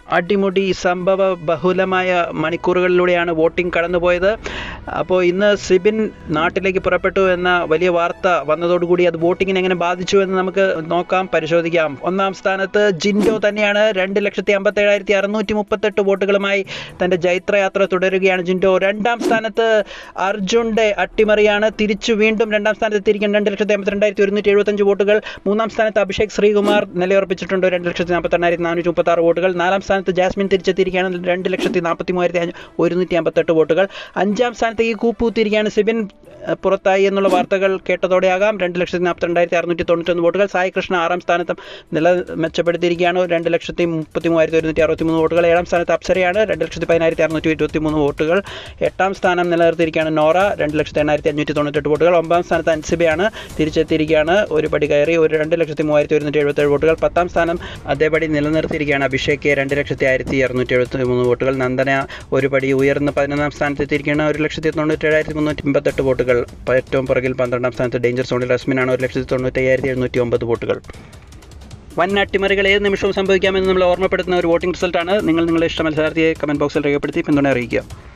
അടിമുടി സംഭവ ബഹുലമായ മണിക്കൂറുകളിലൂടെയാണ് വോട്ടിംഗ് കടന്നുപോയത് അപ്പോൾ ഇന്ന് സിബിൻ നാട്ടിലേക്ക് പുറപ്പെട്ടു എന്ന വലിയ വാർത്ത വന്നതോടുകൂടി അത് വോട്ടിങ്ങിനെ എങ്ങനെ ബാധിച്ചു എന്ന് നമുക്ക് നോക്കാം പരിശോധിക്കാം ഒന്നാം സ്ഥാനത്ത് ജിൻഡോ തന്നെയാണ് രണ്ട് ലക്ഷത്തി അമ്പത്തേഴായിരത്തി അറുന്നൂറ്റി മുപ്പത്തെട്ട് വോട്ടുകളുമായി തൻ്റെ ജൈത്രയാത്ര തുടരുകയാണ് ജിൻഡോ രണ്ടാം സ്ഥാനത്ത് അർജുൻ്റെ അട്ടിമറിയാണ് തിരിച്ചു വീണ്ടും രണ്ടാം സ്ഥാനത്ത് എത്തിയിരിക്കുന്ന രണ്ട് ലക്ഷത്തി അമ്പത്തിരണ്ടായിരത്തി ഒരുന്നൂറ്റി എഴുപത്തഞ്ച് വോട്ടുകൾ മൂന്നാം സ്ഥാനത്ത് അഭിഷേക് ശ്രീകുമാർ നിലയുറപ്പിച്ചിട്ടുണ്ട് രണ്ട് ലക്ഷത്തി നാൽപ്പത്തെണ്ണായിരത്തി നാനൂറ്റി മുപ്പത്തി ആറ് വോട്ടുകൾ നാലാം സ്ഥാനത്ത് ജാസ്മിൻ തിരിച്ചെത്തിയിരിക്കുകയാണ് രണ്ട് ലക്ഷത്തി നാൽപ്പത്തി മൂവായിരത്തി അഞ്ഞൂ- ഒരുന്നൂറ്റി അമ്പത്തെട്ട് വോട്ടുകൾ അഞ്ചാം സ്ഥാനത്തേക്ക് കൂപ്പുത്തിയിരിക്കുകയാണ് സിബിൻ അഹ് പുറത്തായി എന്നുള്ള വാർത്തകൾ കേട്ടതോടെയാകാം രണ്ട് ലക്ഷത്തി നാൽപ്പത്തിരണ്ടായിരത്തി അറുന്നൂറ്റി തൊണ്ണൂറ്റൊന്ന് വോട്ടുകൾ സായി കൃഷ്ണ ആറാം സ്ഥാനത്തും നില മെച്ചപ്പെടുത്തിയിരിക്കുകയാണ് രണ്ട് ലക്ഷത്തി മുപ്പത്തി മൂവായിരത്തി ഒരുന്നൂറ്റി അറുപത്തി മൂന്ന് വോട്ടുകൾ ഏഴാം സ്ഥാനത്ത് അപ്സരയാണ് രണ്ട് ലക്ഷത്തി പതിനായിരത്തി അറുന്നൂറ്റി ഇരുപത്തി മൂന്ന് വോട്ടുകൾ എട്ടാം സ്ഥാനം നിലനിർത്തിയിരിക്കുകയാണ് നോറ രണ്ട് ലക്ഷത്തി എണ്ണായിരത്തി അഞ്ഞൂറ്റി തൊണ്ണൂറ്റെട്ട് വോട്ടുകൾ ഒമ്പതാം സ്ഥാനത്ത് അൻസിബയാണ് തിരിച്ചെത്തിയിരിക്കുകയാണ് ഒരു പടി കയറി ഒരു രണ്ട് ലക്ഷത്തി മൂവായിരത്തി ഒരുന്നൂറ്റി എഴുപത്തേഴ് വോട്ടുകൾ പത്താം സ്ഥാനം അതേപടി നിലനിർത്തിയിരിക്കുകയാണ് അഭിഷേക് രണ്ട് ലക്ഷത്തി ആയിരത്തി അറുന്നൂറ്റി എഴുപത്തി മൂന്ന് വോട്ടുകൾ നന്ദന ഒരു പടി ഉയർന്ന് പതിനൊന്നാം സ്ഥാനത്ത് എത്തിയിരിക്കുകയാണ് ഒരു ലക്ഷത്തി തൊണ്ണൂറ്റേഴായിരത്തി മുന്നൂറ്റി എൺപത്തെട്ട് വോട്ടുകൾ ഏറ്റവും പുറകിൽ പന്ത്രണ്ടാം സ്ഥാനത്ത് ഡേഞ്ചർ സോണിൽ റസ്മിനാണ് ഒരു ലക്ഷത്തി തൊണ്ണൂറ്റയ്യായിരത്തി എഴുന്നൂറ്റി ഒമ്പത് വോട്ടുകൾ വൻ അട്ടിമറികൾ ഏത് നിമിഷവും സംഭവിക്കാമെന്ന് നമ്മൾ ഓർമ്മപ്പെടുത്തുന്ന ഒരു വോട്ടിംഗ് റിസൾട്ടാണ് നിങ്ങൾ നിങ്ങളുടെ ഇഷ്ട മത്സരാർത്ഥിയെ കമൻറ്റ് ബോക്സിൽ രേഖപ്പെടുത്തി പിന്തുണ അറിയിക്കുക